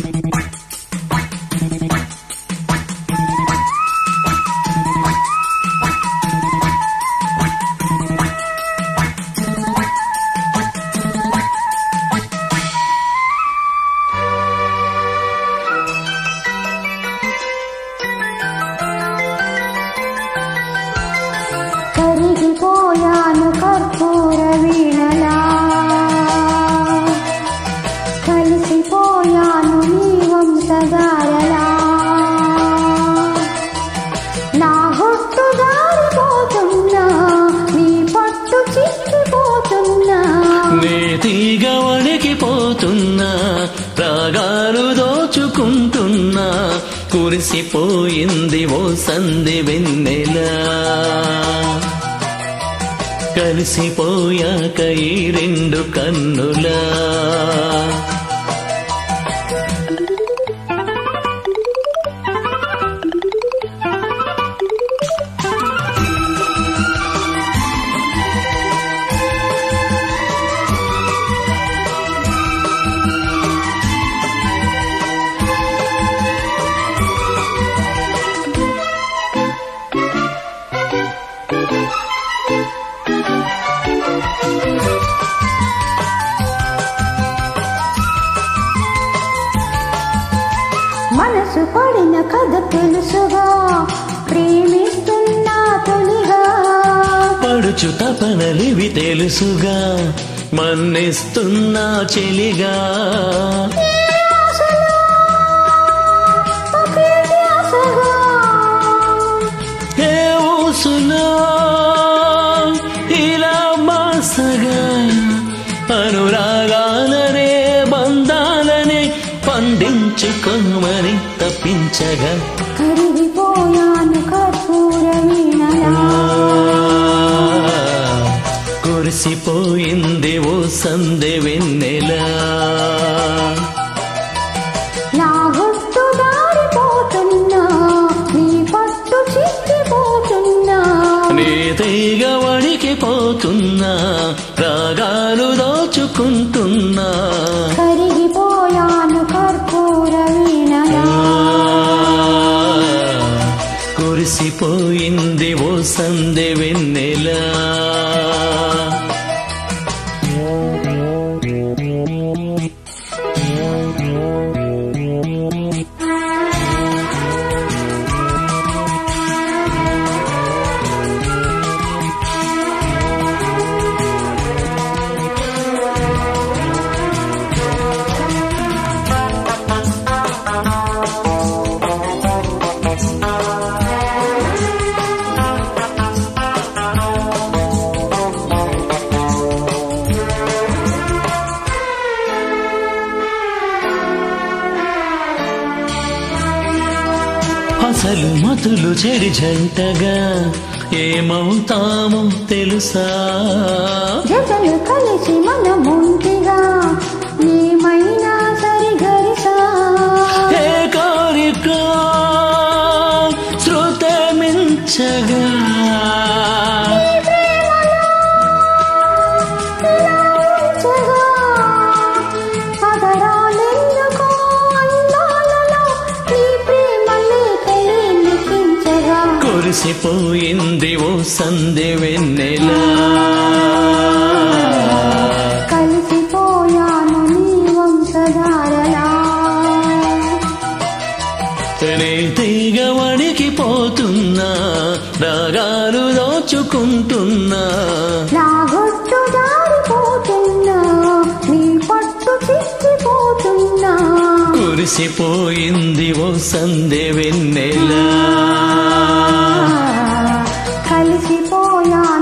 కరిగిపోయాను కర్పూర వీణలా కలిసిపోయాను నీ వంశధారలా నా హొట్టు జారిపోతున్నా నీ పట్టు చిక్కిపోతున్నా నే తీగ వణికిపోతున్నా రాగాలు దోచుకుంటున్నా కురిసిపోయింది ఓ సంధి వెన్నెలా కలిసిపోయాక ఈ రెండు కన్నులా మనసు పడిన కథ తెలుసుగా ప్రేమిస్తున్నా తొలిగా పడుచు తపనలివి తెలుసుగా మన్నిస్తున్నా చెలిగా ఆశలో ఒకే ధ్యాసగా ఏ ఊసులో ఇలా మాసగా అనురాగాలనే బంధాలనే పండించుకోమని తప్పించగా కరిగిపోయాను కర్పూర వీణలా కురిసిపోయింది ఓ సందె వెన్నెలా నా గుట్టు దారిపోతున్నా నీ పట్టు చిక్కిపోతున్నా నీ తీగ వణికిపోతున్నా రాగాలు దోచుకుంటున్నా కరిగిపోయాను కర్పూర వీణలా కురిసిపోయింది ఓ సందె వెన్నెలా అసలు మతులు చెడి జంటగా ఏమవుతామో తెలుసా జతలు కలిసి మన ముంటిగా ఏమైనా సరిగరిసా ఏ కోరిక శృతే మించగా ఉంచగా పదరాలెందుకో అందాలలో నీ ప్రేమ లేఖలే లిఖించగా కురిసిపోయింది ఓ సందె వెన్నెలా కలిసిపోయాను నీ వంశధారలా నీ తీగ వణికిపోతున్నా రాగాలు దోచుకుంటున్నా నా గుట్టు జారిపోతున్నా నీ పట్టు చిక్కిపోతున్నా కురిసిపోయింది ఓ సందె వెన్నెలా కలిసిపోయా